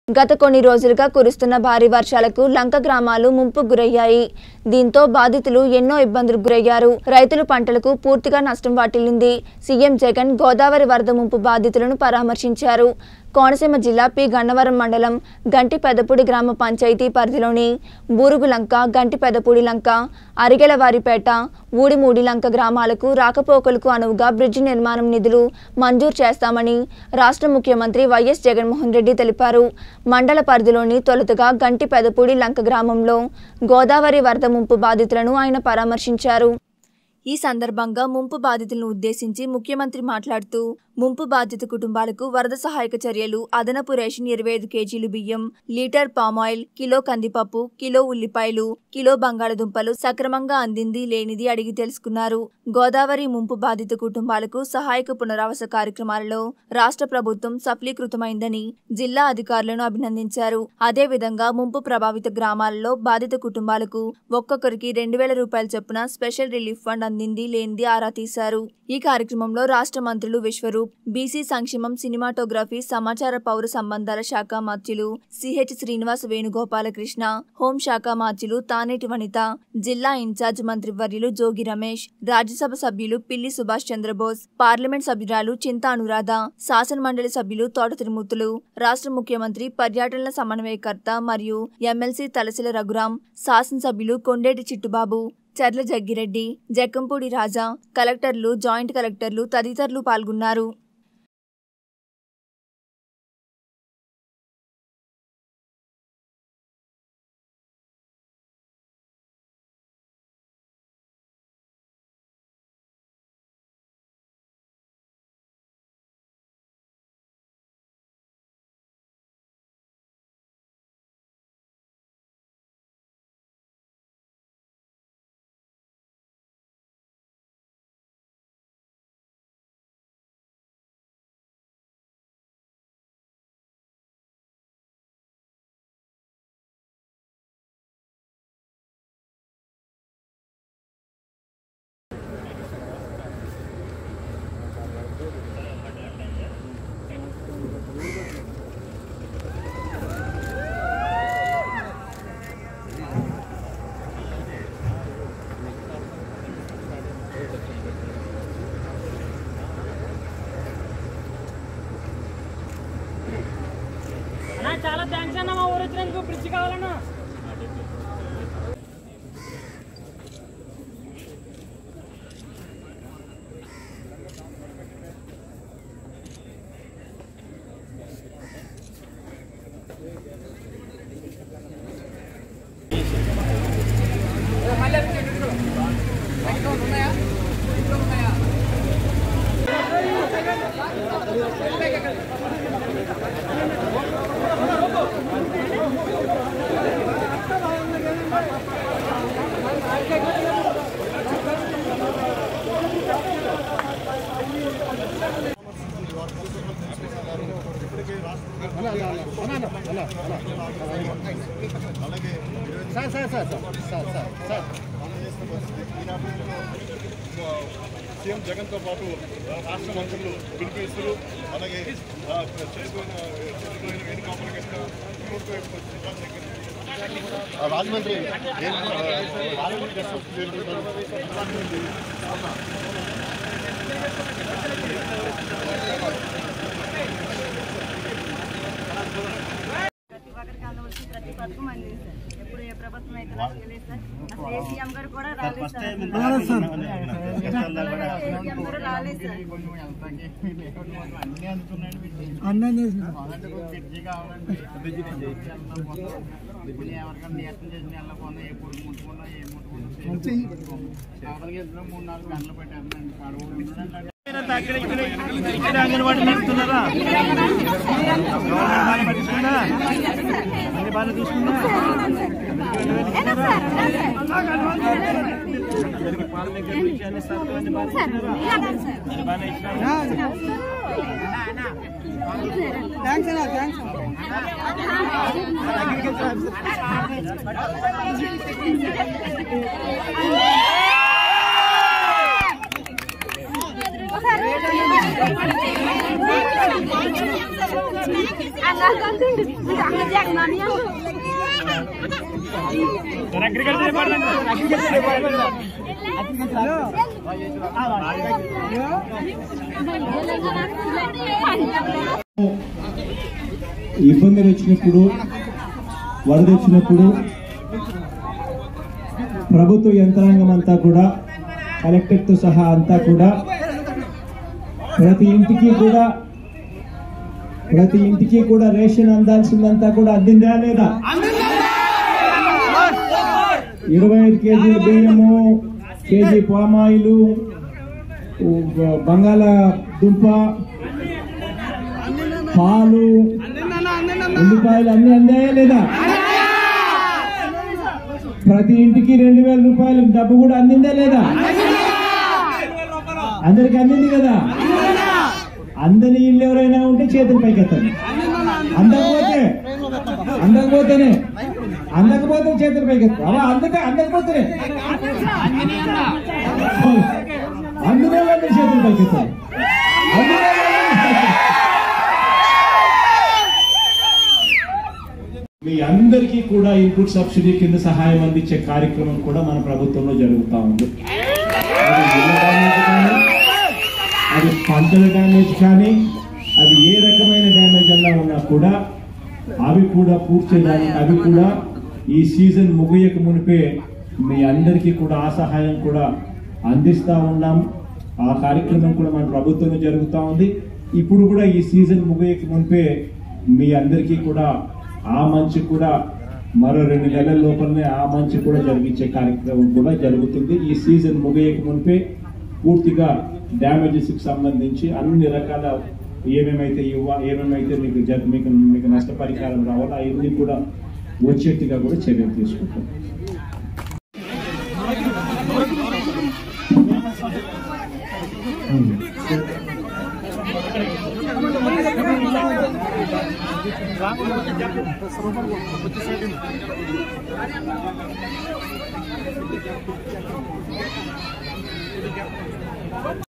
గత కొన్ని రోజులుగా కురుస్తున్న భారీ వర్షాలకు లంక గ్రామాలు ముంపు గురయ్యాయి దీంతో బాధితులు ఎన్నో ఇబ్బందులకు గురయ్యారు రైతులు పంటలకు పూర్తిగా నష్టం వాటిల్లింది సీఎం జగన్ గోదావరి వరద ముంపు బాధితులను పరామర్శించారు కోనసీమ జిల్లా పి గన్నవరం మండలం గంటి పెదపూడి గ్రామ పంచాయతీ పరిధిలోని బూరుగులంక గంటి పెదపూడి లంక అరిగెలవారిపేట ఊడిమూడి లంక గ్రామాలకు రాకపోకలకు అనువుగా బ్రిడ్జి నిర్మాణం నిధులు మంజూరు చేస్తామని రాష్ట్ర ముఖ్యమంత్రి వైఎస్ జగన్మోహన్ రెడ్డి తెలిపారు మండల పరిధిలోని తొలుతగా గంటి పెదపూడి లంక గ్రామంలో గోదావరి వరద ముంపు బాధితులను ఆయన పరామర్శించారు ఈ సందర్భంగా ముంపు బాధితులను ఉద్దేశించి ముఖ్యమంత్రి మాట్లాడుతూ ముంపు బాధిత కుటుంబాలకు వరద సహాయక చర్యలు అదనపు రేషన్ ఇరవై ఐదు కేజీలు బియ్యం లీటర్ పామాయిల్ కిలో కందిపప్పు కిలో ఉల్లిపాయలు కిలో బంగాళదుంపలు సక్రమంగా అందింది లేనిది అడిగి తెలుసుకున్నారు గోదావరి ముంపు బాధిత కుటుంబాలకు సహాయక పునరావాస కార్యక్రమాలలో రాష్ట్ర ప్రభుత్వం సఫలీకృతమైందని జిల్లా అధికారులను అభినందించారు అదేవిధంగా ముంపు ప్రభావిత గ్రామాలలో బాధిత కుటుంబాలకు ఒక్కొక్కరికి రెండు వేల రూపాయల చొప్పున స్పెషల్ రిలీఫ్ ఫండ్ అందింది లేనిది ఆరా తీశారు ఈ కార్యక్రమంలో రాష్ట్ర మంత్రులు విశ్వరూప్ బీసీ సంక్షేమం సినిమాటోగ్రఫీ సమాచార పౌర సంబంధాల శాఖ మార్చులు సిహెచ్ శ్రీనివాస్ వేణుగోపాలకృష్ణ హోంశాఖ మార్చులు తానేటి వనిత జిల్లా ఇన్ఛార్జ్ మంత్రి వర్యులు జోగి రమేష్ రాజ్యసభ సభ్యులు పిల్లి సుభాష్ చంద్రబోస్ పార్లమెంట్ సభ్యురాలు చింత అనురాధ శాసన మండలి సభ్యులు తోట తిరుమూర్తులు రాష్ట్ర ముఖ్యమంత్రి పర్యటనల సమన్వయకర్త మరియు ఎమ్మెల్సీ తలసిల రఘురాం శాసనసభ్యులు కొండేటి చిట్టుబాబు చర్ల జగ్గిరెడ్డి జక్కంపూడి రాజా కలెక్టర్లు జాయింట్ కలెక్టర్లు తదితరులు పాల్గొన్నారు అన్నా చాలా థ్యాంక్స్ అన్న మా ఊరు వచ్చినందుకు బ్రిడ్జ్ కావాలన్నా sir sir sir sir sir sir CM జగన్తో పాటు రాష్ట్ర మంత్రులు పిలుపునిస్తారు అలాగే ఆ, చేసుకున్న చేసుకున్న ఎన్ని కాంప్లికేషన్ రాజమండ్రి ఏం, ఆ, రాజమండ్రి గెస్ట్ హౌస్ చేరుకుంటారు. ప్రతి ఒక్కరికి అందవలసిన ప్రతి పథకం అందింది సార్ ఎప్పుడు ఏ ప్రభుత్వం అయితే నాకు తెలియదు సార్ అసలు ఏ సీఎం గారు కూడా రాలేదు సార్ ఏసీఎం కూడా రాలేదు సార్ అంగన్వాడీ నడుస్తున్నారా బాగా పట్టించుకున్నా అన్ని బాగా చూసుకున్నా అందరికి పాలు దగ్గర నుంచి అన్ని సరుకులు అన్ని బాగా ఇచ్చినారా అన్ని బాగా ఇచ్చినారా అలా అగ్రికల్చర్ డిపార్ట్మెంట్ అగ్రికల్చర్ డిపార్ట్మెంట్ ఇబ్బందులు వచ్చినప్పుడు వరద వచ్చినప్పుడు ప్రభుత్వ యంత్రాంగం అంతా కూడా కలెక్టర్తో సహా అంతా కూడా ప్రతి ఇంటికి కూడా ప్రతి ఇంటికి కూడా రేషన్ అందాల్సిందంతా కూడా అందిందా లేదా ఇరవై ఐదు కేజీల బియ్యము కేజీ పామాయిలు బంగాళదుంప పాలు ఉల్లిపాయలు అన్ని అందాయా లేదా ప్రతి ఇంటికి రెండు వేల రూపాయలు డబ్బు కూడా అందిందా లేదా అందరికి అందింది కదా అందని ఇల్లు ఎవరైనా ఉంటే చేతులు పైకెత్తండి అందకపోతే అందకపోతేనే అందకపోతే చేతులు పైకెత్తారు అలా అందక అందకపోతేనే అందులో వాళ్ళని చేతులు పైకెత్తాలి అందులో వాళ్ళని పైకెత్తాలి. మీ అందరికీ కూడా ఇన్పుట్ సబ్సిడీ కింద సహాయం అందించే కార్యక్రమం కూడా మన ప్రభుత్వంలో జరుగుతూ ఉంది అది ఇళ్ళ డ్యామేజ్ కానీ అది పంటల డ్యామేజ్ కానీ అది ఏ రకమైన డ్యామేజ్ అన్నా ఉన్నా కూడా అవి కూడా పూర్తి చేయడానికి అవి కూడా ఈ సీజన్ ముగియక మునిపే మీ అందరికీ కూడా ఆ సహాయం కూడా అందిస్తా ఉన్నాం ఆ కార్యక్రమం కూడా మన ప్రభుత్వంలో జరుగుతూ ఉంది ఇప్పుడు కూడా ఈ సీజన్ ముగియక మునిపే మీ అందరికీ కూడా ఆ మంచి కూడా మరో రెండు నెలల లోపలనే ఆ మంచి కూడా జరిగించే కార్యక్రమం కూడా జరుగుతుంది ఈ సీజన్ ముగియక మునిపే పూర్తిగా డ్యామేజెస్ కి సంబంధించి అన్ని రకాల ఏమేమైతే ఇవ్వ ఏమేమైతే మీకు జ- మీకు మీకు నష్టపరిహారం రావాలో అవన్నీ కూడా వచ్చేట్టుగా కూడా చర్యలు తీసుకుంటాం